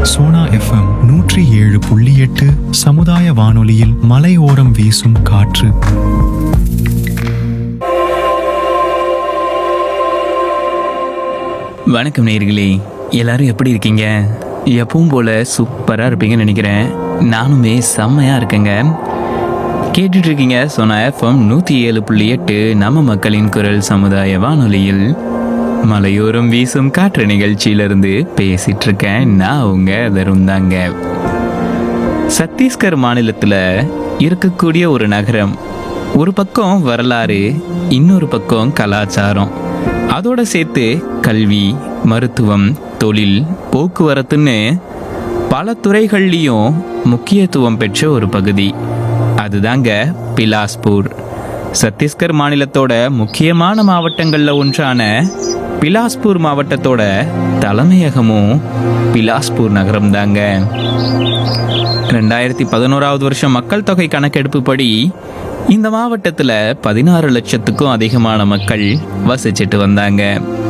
Sona FM நூற்றி ஏழு புள்ளி எட்டு சமுதாய வானொலியில் மலையோரம் வீசும் காற்று வணக்கம் நேயர்களே எல்லாரும் எப்படி இருக்கீங்க எப்பவும் போல சூப்பராக இருப்பீங்கன்னு நினைக்கிறேன் நானுமே செம்மையாக இருக்கேங்க கேட்டுட்டு இருக்கீங்க சொன்ன எஃப்எம் நூற்றி ஏழு புள்ளி எட்டு நம்ம மக்களின் குரல் சமுதாய வானொலியில் மலையோரம் வீசும் காற்று நிகழ்ச்சியிலிருந்து பேசிட்டு இருக்கேன் நான் உங்க தரும் தாங்க சத்தீஸ்கர் மாநிலத்தில் இருக்கக்கூடிய ஒரு நகரம் ஒரு பக்கம் வரலாறு இன்னொரு பக்கம் கலாச்சாரம் அதோட சேர்த்து கல்வி மருத்துவம் தொழில் போக்குவரத்துன்னு பல துறைகள்லையும் முக்கியத்துவம் பெற்ற ஒரு பகுதி அதுதாங்க பிலாஸ்பூர் சத்தீஸ்கர் மாநிலத்தோட முக்கியமான மாவட்டங்களில் ஒன்றான பிலாஸ்பூர் மாவட்டத்தோட தலைமையகமும் பிலாஸ்பூர் நகரம் தாங்க ரெண்டாயிரத்தி பதினோராவது வருஷம் மக்கள் தொகை கணக்கெடுப்பு படி இந்த மாவட்டத்தில் பதினாறு லட்சத்துக்கும் அதிகமான மக்கள் வசிச்சிட்டு வந்தாங்க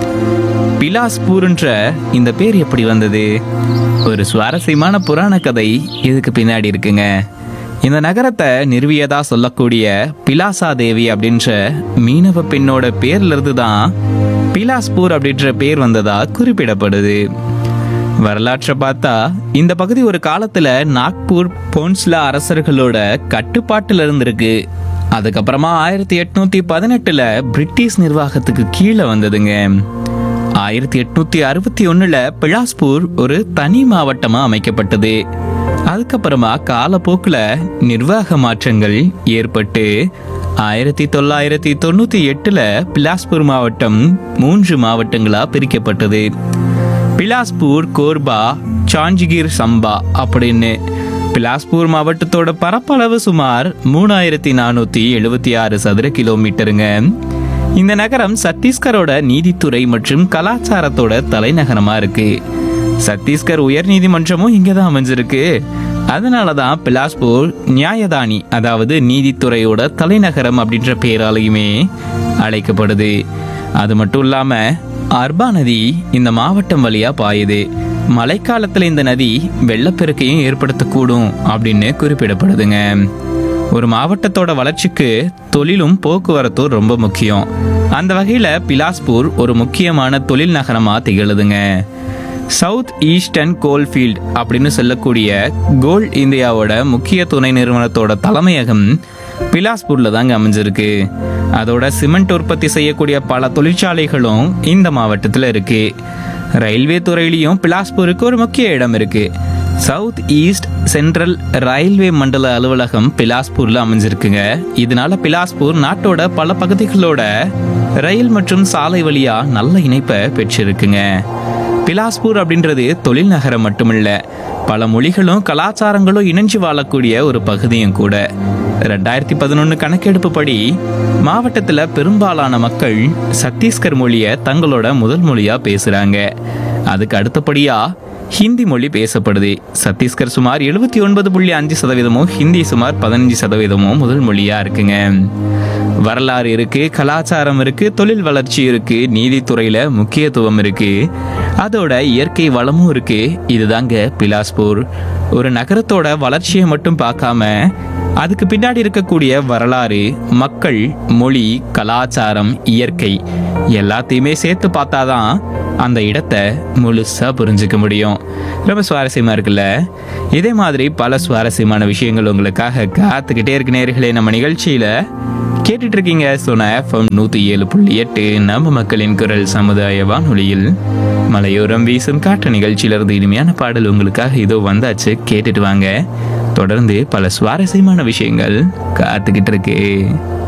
பிலாஸ்பூர்ன்ற இந்த பேர் எப்படி வந்தது ஒரு சுவாரஸ்யமான புராண கதை இதுக்கு பின்னாடி இருக்குங்க இந்த நகரத்தை நிறுவியதா சொல்லக்கூடிய பிலாசா தேவி அப்படின்ற மீனவ பெண்ணோட பேர்ல இருந்து தான் பிலாஸ்பூர் அப்படின்ற பேர் வந்ததா குறிப்பிடப்படுது வரலாற்றை பார்த்தா இந்த பகுதி ஒரு காலத்துல நாக்பூர் போன்ஸ்லா அரசர்களோட கட்டுப்பாட்டுல இருந்திருக்கு அதுக்கப்புறமா ஆயிரத்தி எட்நூத்தி பதினெட்டுல பிரிட்டிஷ் நிர்வாகத்துக்கு கீழே வந்ததுங்க ஆயிரத்தி எட்நூத்தி அறுபத்தி ஒண்ணுல பிலாஸ்பூர் ஒரு தனி மாவட்டமா அமைக்கப்பட்டது அதுக்கப்புறமா காலப்போக்குல நிர்வாக மாற்றங்கள் ஏற்பட்டு ஆயிரத்தி தொள்ளாயிரத்தி தொண்ணூத்தி எட்டுல பிலாஸ்பூர் மாவட்டம் மூன்று மாவட்டங்களா பிரிக்கப்பட்டது பிலாஸ்பூர் கோர்பா சாஞ்சிகிர் சம்பா அப்படின்னு பிலாஸ்பூர் மாவட்டத்தோட பரப்பளவு சுமார் மூணாயிரத்தி நானூத்தி எழுபத்தி ஆறு சதுர கிலோமீட்டருங்க இந்த நகரம் சத்தீஸ்கரோட நீதித்துறை மற்றும் கலாச்சாரத்தோட தலைநகரமா இருக்கு சத்தீஸ்கர் உயர் நீதிமன்றமும் இங்கே தான் அமைஞ்சிருக்கு அதனால தான் பிலாஸ்பூர் நியாயதானி அதாவது நீதித்துறையோட தலைநகரம் அப்படின்ற பேராலையுமே அழைக்கப்படுது அது மட்டும் இல்லாம அர்பா நதி இந்த மாவட்டம் வழியா பாயுது மழைக்காலத்துல இந்த நதி வெள்ளப்பெருக்கையும் ஏற்படுத்தக்கூடும் அப்படின்னு குறிப்பிடப்படுதுங்க ஒரு மாவட்டத்தோட வளர்ச்சிக்கு தொழிலும் போக்குவரத்தும் ரொம்ப முக்கியம் அந்த வகையில பிலாஸ்பூர் ஒரு முக்கியமான தொழில் நகரமா திகழுதுங்க சவுத் ஈஸ்டர்ன் கோல்ஃபீல்ட் அப்படின்னு சொல்லக்கூடிய கோல் இந்தியாவோட முக்கிய துணை நிறுவனத்தோட தலைமையகம் பிலாஸ்பூர்ல தாங்க அமைஞ்சிருக்கு அதோட சிமெண்ட் உற்பத்தி செய்யக்கூடிய பல தொழிற்சாலைகளும் இந்த மாவட்டத்தில் இருக்கு ரயில்வே துறையிலையும் பிலாஸ்பூருக்கு ஒரு முக்கிய இடம் இருக்கு சவுத் ஈஸ்ட் சென்ட்ரல் ரயில்வே மண்டல அலுவலகம் பிலாஸ்பூர்ல அமைஞ்சிருக்குங்க இதனால பிலாஸ்பூர் நாட்டோட பல பகுதிகளோட ரயில் மற்றும் சாலை வழியா நல்ல இணைப்பை பெற்றிருக்குங்க பிலாஸ்பூர் அப்படின்றது தொழில் நகரம் மட்டுமில்ல பல மொழிகளும் கலாச்சாரங்களும் இணைஞ்சு வாழக்கூடிய ஒரு பகுதியும் கூட ரெண்டாயிரத்தி பதினொன்று கணக்கெடுப்பு படி மாவட்டத்தில் பெரும்பாலான மக்கள் சத்தீஸ்கர் மொழியை தங்களோட முதல் மொழியா பேசுறாங்க அதுக்கு அடுத்தபடியா ஹிந்தி மொழி பேசப்படுது சத்தீஸ்கர் சுமார் எழுபத்தி ஒன்பது புள்ளி அஞ்சு சதவீதமும் ஹிந்தி சுமார் பதினஞ்சு சதவீதமும் முதல் மொழியா இருக்குங்க வரலாறு இருக்கு கலாச்சாரம் இருக்கு தொழில் வளர்ச்சி இருக்கு நீதித்துறையில முக்கியத்துவம் இருக்கு அதோட இயற்கை வளமும் இருக்கு இதுதாங்க பிலாஸ்பூர் ஒரு நகரத்தோட வளர்ச்சியை மட்டும் பார்க்காம அதுக்கு பின்னாடி இருக்கக்கூடிய வரலாறு மக்கள் மொழி கலாச்சாரம் இயற்கை எல்லாத்தையுமே சேர்த்து பார்த்தாதான் அந்த இடத்த முழுசா புரிஞ்சுக்க முடியும் ரொம்ப சுவாரஸ்யமா இருக்குல்ல இதே மாதிரி பல சுவாரஸ்யமான விஷயங்கள் உங்களுக்காக காத்துக்கிட்டே இருக்கு நேர்களே நம்ம நிகழ்ச்சியில கேட்டுட்டு இருக்கீங்க சொன்ன எஃப்எம் நூத்தி ஏழு புள்ளி எட்டு நம்ம மக்களின் குரல் சமுதாய வானொலியில் மலையோரம் வீசும் காற்று நிகழ்ச்சியிலிருந்து இனிமையான பாடல் உங்களுக்காக இதோ வந்தாச்சு கேட்டுட்டு வாங்க தொடர்ந்து பல சுவாரஸ்யமான விஷயங்கள் காத்துக்கிட்டு இருக்கு